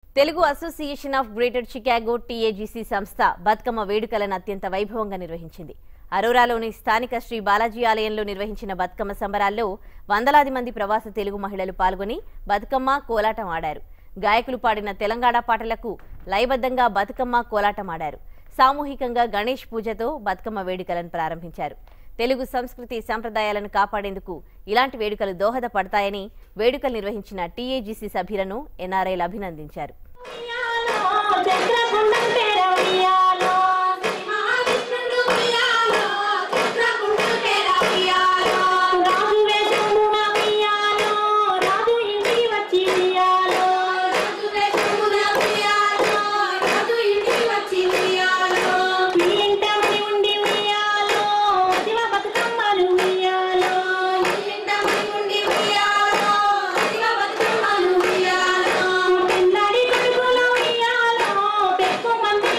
Telugu association of greater Chicago TAGC సంస్థ బతుకమ్మ వేడుకలను అత్యంత వైభవంగా నిర్వహించింది అరోరాలోని స్థానిక శ్రీ బాలాజీ ఆలయంలో నిర్వహించిన బతుకమ్మ సంబరాల్లో వందలాది మంది ప్రవాస తెలుగు మహిళలు పాల్గొని బతుకమ్మ కోలాటం ఆడారు గాయకులు పాడిన తెలంగాణ పాటలకు లయబద్ధంగా బతుకమ్మ కోలాటం ఆడారు సామూహికంగా గణేష్ పూజతో బతుకమ్మ వేడుకలను ప్రారంభించారు తెలుగు సంస్కృతి సంప్రదాయాలను కాపాడేందుకు ఇలాంటి వేడుకలు దోహదపడతాయని వేడుకలు నిర్వహించిన టీఏజీసీ సభ్యులను ఎన్ఆర్ఐలు అభినందించారు చక్రకుండం పేర ఉయ్యాలో మహావిష్ణుడు ఉయ్యాలో చక్రకుండం పేర ఉయ్యాలో రాజు వేషమున ఉయ్యాలో రాజు ఇంటికి వచ్చి ఉయ్యాలో రాజు వేషమున ఉయ్యాలో రాజు ఇంటికి వచ్చి ఉయ్యాలో మీ ఇంట మని ఉండి ఉయ్యాలో శివ బతుకమ్మలు ఉయ్యాలో ఇంట ఉండి ఉయ్యాలో శివ బతుకమ్మలు ఉయ్యాలో పిల్లడి కొడుకుల ఉయ్యాలో పెక్కు మంది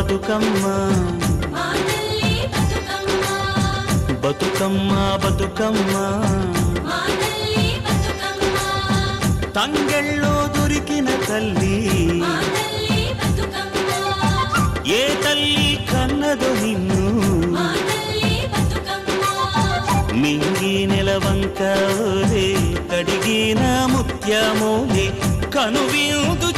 బతుకమ్మ మా తల్లి బతుకమ్మ బతుకమ్మ బతుకమ్మ మా తల్లి బతుకమ్మ తంగెళ్ళో దొరికిన తల్లి మా తల్లి బతుకమ్మ ఏ తల్లి కన్నదో నిన్ను మా తల్లి బతుకమ్మ మింగి నెలవంక ఓలే కడిగిన ముత్యమోలే కనువిందు